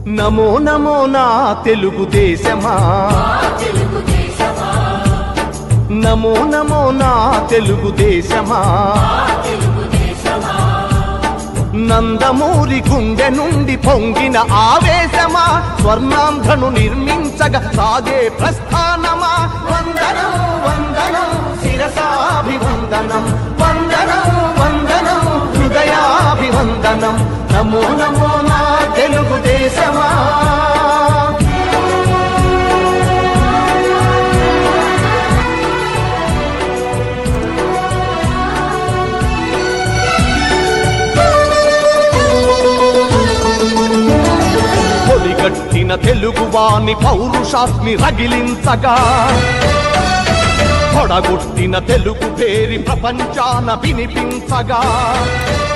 నమో నమో నా తెలుగుదేశమా నమో నమో నా తెలుగుదేశమా నందమూరి గుండె నుండి పొంగిన ఆవేశమా స్వర్ణాంధ్రను నిర్మించగా సాగే ప్రస్థానమా వందనం వందనం శిరసాభివందనం వందనం వందనం హృదయాభివందనం నమో నమో నా తెలుగుదేశమా పొలిగట్టిన తెలుగువాని పౌరుషాస్మి రగిలించగా పొడగొట్టిన తెలుగు పేరి ప్రపంచాన వినిపించగా